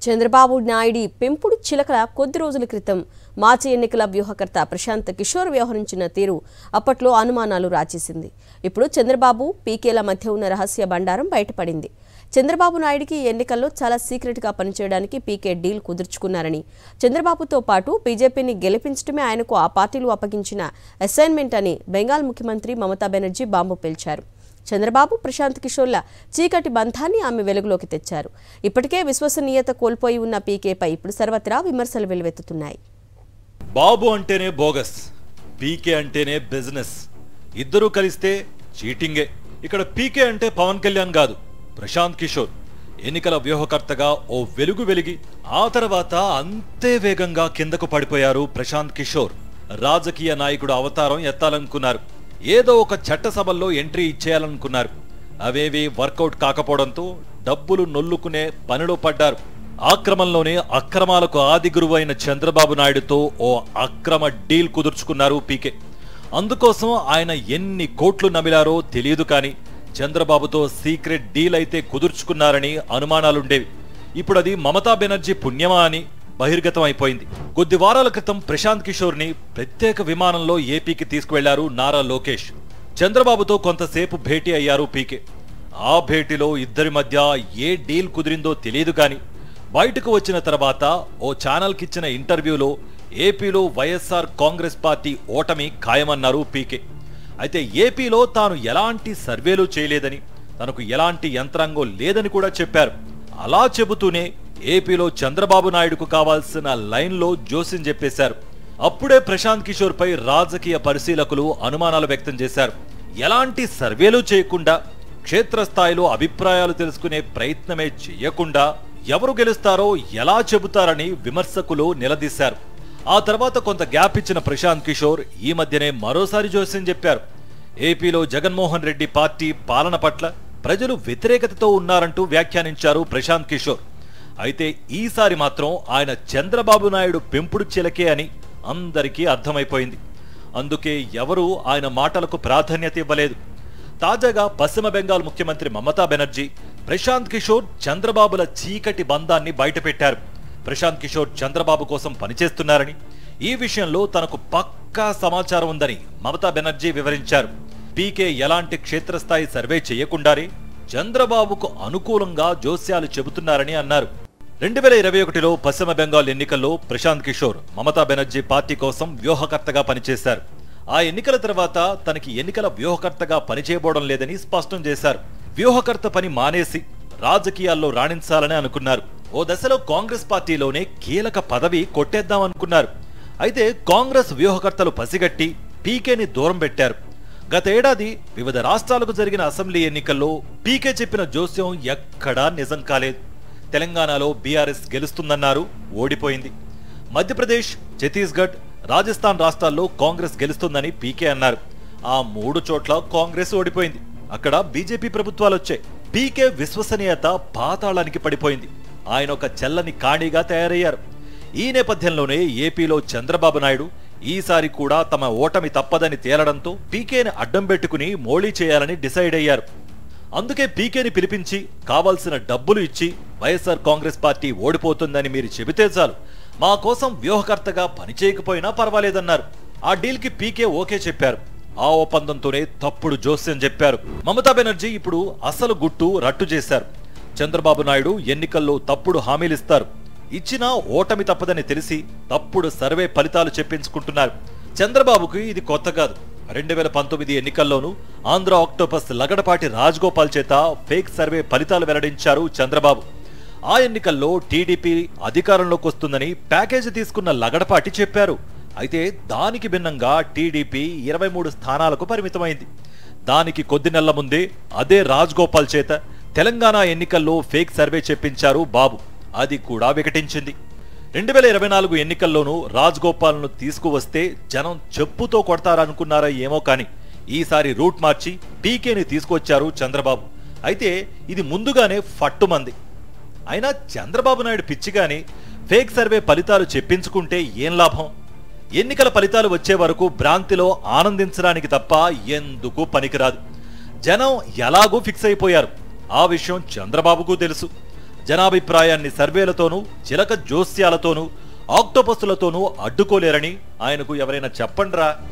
చంద్రబాబు నాయుడి పెంపుడు చిలకల కొద్ది రోజుల క్రితం మార్చి ఎన్నికల వ్యూహకర్త ప్రశాంత్ కిషోర్ వ్యవహరించిన తీరు అప్పట్లో అనుమానాలు రాచేసింది ఇప్పుడు చంద్రబాబు పీకేల మధ్య ఉన్న రహస్య బండారం బయటపడింది చంద్రబాబు నాయుడికి ఈ ఎన్నికల్లో చాలా సీక్రెట్గా పనిచేయడానికి పీకే డీల్ కుదుర్చుకున్నారని చంద్రబాబుతో పాటు బీజేపీని గెలిపించడమే ఆయనకు ఆ పార్టీలు అప్పగించిన అసైన్మెంట్ అని బెంగాల్ ముఖ్యమంత్రి మమతా బెనర్జీ బాంబు పేల్చారు చంద్రబాబు ప్రశాంత్ కిషోర్ల చీకటి బంధాన్ని ఆమె వెలుగులోకి తెచ్చారు ఇప్పటికే విశ్వసనీయత కోల్పోయి ఉన్న పీకేపై ఇప్పుడు సర్వత్రా విమర్శలు వెల్లువెత్తుతున్నాయి బాబు అంటేనే బోగస్ పీకే అంటేనే బిజినెస్ ఇద్దరూ కలిస్తే చీటింగే ఇక్కడ పీకే అంటే పవన్ కళ్యాణ్ కాదు ప్రశాంత్ కిషోర్ ఎన్నికల వ్యూహకర్తగా ఓ వెలుగు వెలిగి ఆ తర్వాత అంతే వేగంగా కిందకు పడిపోయారు ప్రశాంత్ కిషోర్ రాజకీయ నాయకుడు అవతారం ఎత్తాలనుకున్నారు ఏదో ఒక చట్టసభల్లో ఎంట్రీ ఇచ్చేయాలనుకున్నారు అవేవి వర్కౌట్ కాకపోవడంతో డబ్బులు నొల్లుకునే పనిలో పడ్డారు ఆక్రమంలోనే అక్రమాలకు ఆది గురువు అయిన చంద్రబాబు నాయుడుతో ఓ అక్రమ డీల్ కుదుర్చుకున్నారు పీకే అందుకోసం ఆయన ఎన్ని కోట్లు నమిలారో తెలియదు కానీ చంద్రబాబుతో సీక్రెట్ డీల్ అయితే కుదుర్చుకున్నారని అనుమానాలుండేవి ఇప్పుడు అది మమతా బెనర్జీ పుణ్యమా అని బహిర్గతం అయిపోయింది కొద్ది వారాల క్రితం ప్రశాంత్ కిషోర్ ని ప్రత్యేక విమానంలో ఏపీకి తీసుకువెళ్లారు నారా లోకేష్ చంద్రబాబుతో కొంతసేపు భేటీ అయ్యారు పీకే ఆ భేటీలో ఇద్దరి మధ్య ఏ డీల్ కుదిరిందో తెలియదు కానీ బయటకు వచ్చిన తర్వాత ఓ ఛానల్కి ఇచ్చిన ఇంటర్వ్యూలో ఏపీలో వైఎస్ఆర్ కాంగ్రెస్ పార్టీ ఓటమి ఖాయమన్నారు పీకే అయితే ఏపీలో తాను ఎలాంటి సర్వేలు చేయలేదని తనకు ఎలాంటి యంత్రాంగం లేదని కూడా చెప్పారు అలా చెబుతూనే ఏపీలో చంద్రబాబు నాయుడుకు కావాల్సిన లైన్లో జోస్యం చెప్పేశారు అప్పుడే ప్రశాంత్ కిషోర్ పై రాజకీయ పరిశీలకులు అనుమానాలు వ్యక్తం చేశారు ఎలాంటి సర్వేలు చేయకుండా క్షేత్రస్థాయిలో అభిప్రాయాలు తెలుసుకునే ప్రయత్నమే చేయకుండా ఎవరు గెలుస్తారో ఎలా చెబుతారని విమర్శకులు నిలదీశారు ఆ తర్వాత కొంత గ్యాప్ ఇచ్చిన ప్రశాంత్ కిషోర్ ఈ మధ్యనే మరోసారి జోస్యం చెప్పారు ఏపీలో జగన్మోహన్ రెడ్డి పార్టీ పాలన పట్ల ప్రజలు వ్యతిరేకతతో ఉన్నారంటూ వ్యాఖ్యానించారు ప్రశాంత్ కిషోర్ అయితే ఈసారి మాత్రం ఆయన చంద్రబాబు నాయుడు పెంపుడు చిలకే అని అందరికీ అర్థమైపోయింది అందుకే ఎవరూ ఆయన మాటలకు ప్రాధాన్యత ఇవ్వలేదు తాజాగా పశ్చిమ బెంగాల్ ముఖ్యమంత్రి మమతా బెనర్జీ ప్రశాంత్ కిషోర్ చంద్రబాబుల చీకటి బంధాన్ని బయటపెట్టారు ప్రశాంత్ కిషోర్ చంద్రబాబు కోసం పనిచేస్తున్నారని ఈ విషయంలో తనకు పక్కా సమాచారం ఉందని మమతా బెనర్జీ వివరించారు పీకే ఎలాంటి క్షేత్రస్థాయి సర్వే చేయకుండానే చంద్రబాబుకు అనుకూలంగా జోస్యాలు చెబుతున్నారని అన్నారు రెండు వేల ఇరవై ఒకటిలో పశ్చిమ బెంగాల్ ఎన్నికల్లో ప్రశాంత్ కిషోర్ మమతా బెనర్జీ పార్టీ కోసం వ్యూహకర్తగా పనిచేశారు ఆ ఎన్నికల తర్వాత తనకి ఎన్నికల వ్యూహకర్తగా పనిచేయబోవడం లేదని స్పష్టం చేశారు వ్యూహకర్త పని మానేసి రాజకీయాల్లో రాణించాలని అనుకున్నారు ఓ దశలో కాంగ్రెస్ పార్టీలోనే కీలక పదవి కొట్టేద్దాం అనుకున్నారు అయితే కాంగ్రెస్ వ్యూహకర్తలు పసిగట్టి పీకేని దూరం పెట్టారు గత ఏడాది వివిధ రాష్ట్రాలకు జరిగిన అసెంబ్లీ ఎన్నికల్లో పీకే చెప్పిన జోస్యం ఎక్కడా నిజం కాలేదు తెలంగాణలో బీఆర్ఎస్ గెలుస్తుందన్నారు ఓడిపోయింది మధ్యప్రదేశ్ ఛత్తీస్గఢ్ రాజస్థాన్ రాష్ట్రాల్లో కాంగ్రెస్ గెలుస్తుందని పీకే అన్నారు ఆ మూడు చోట్ల కాంగ్రెస్ ఓడిపోయింది అక్కడ బీజేపీ ప్రభుత్వాలు వచ్చాయి పీకే విశ్వసనీయత పాతాళానికి పడిపోయింది ఆయన ఒక చెల్లని కాణిగా తయారయ్యారు ఈ నేపథ్యంలోనే ఏపీలో చంద్రబాబు నాయుడు ఈసారి కూడా తమ ఓటమి తప్పదని తేలడంతో పీకేని అడ్డం పెట్టుకుని మోళీ చేయాలని డిసైడ్ అయ్యారు అందుకే పీకేని పిలిపించి కావాల్సిన డబ్బులు ఇచ్చి వైఎస్ఆర్ కాంగ్రెస్ పార్టీ ఓడిపోతుందని మీరు చెబితే చాలు మా కోసం వ్యూహకర్తగా పనిచేయకపోయినా పర్వాలేదన్నారు ఆ డీల్కి పీకే ఓకే చెప్పారు ఆ ఒప్పందంతోనే తప్పుడు జోస్యం చెప్పారు మమతా బెనర్జీ ఇప్పుడు అసలు గుట్టు రట్టు చేశారు చంద్రబాబు నాయుడు ఎన్నికల్లో తప్పుడు హామీలిస్తారు ఇచ్చినా ఓటమి తప్పదని తెలిసి తప్పుడు సర్వే ఫలితాలు చెప్పించుకుంటున్నారు చంద్రబాబుకి ఇది కొత్త కాదు రెండు వేల పంతొమ్మిది ఎన్నికల్లోనూ ఆంధ్ర ఆక్టోపస్ లగడపాటి రాజగోపాల్ చేత ఫేక్ సర్వే ఫలితాలు వెల్లడించారు చంద్రబాబు ఆ ఎన్నికల్లో టీడీపీ అధికారంలోకి వస్తుందని ప్యాకేజీ తీసుకున్న లగడపాటి చెప్పారు అయితే దానికి భిన్నంగా టీడీపీ ఇరవై మూడు స్థానాలకు పరిమితమైంది దానికి కొద్ది నెలల ముందే అదే రాజ్గోపాల్ చేత తెలంగాణ ఎన్నికల్లో ఫేక్ సర్వే చెప్పించారు బాబు అది కూడా వికటించింది రెండు వేల ఇరవై నాలుగు ఎన్నికల్లోనూ రాజ్గోపాల్ను తీసుకువస్తే జనం చెప్పుతో కొడతారనుకున్నారా ఏమో కానీ ఈసారి రూట్ మార్చి పీకేని తీసుకొచ్చారు చంద్రబాబు అయితే ఇది ముందుగానే ఫట్టుమంది అయినా చంద్రబాబు నాయుడు పిచ్చిగాని ఫేక్ సర్వే ఫలితాలు చెప్పించుకుంటే ఏం లాభం ఎన్నికల ఫలితాలు వచ్చే వరకు భ్రాంతిలో ఆనందించడానికి తప్ప ఎందుకు పనికిరాదు జనం ఎలాగూ ఫిక్స్ అయిపోయారు ఆ విషయం చంద్రబాబుకు తెలుసు జనాభిప్రాయాన్ని సర్వేలతోనూ చిలక జోస్యాలతోనూ ఆక్టోపస్సులతోనూ అడ్డుకోలేరని ఆయనకు ఎవరైనా చెప్పండ్రా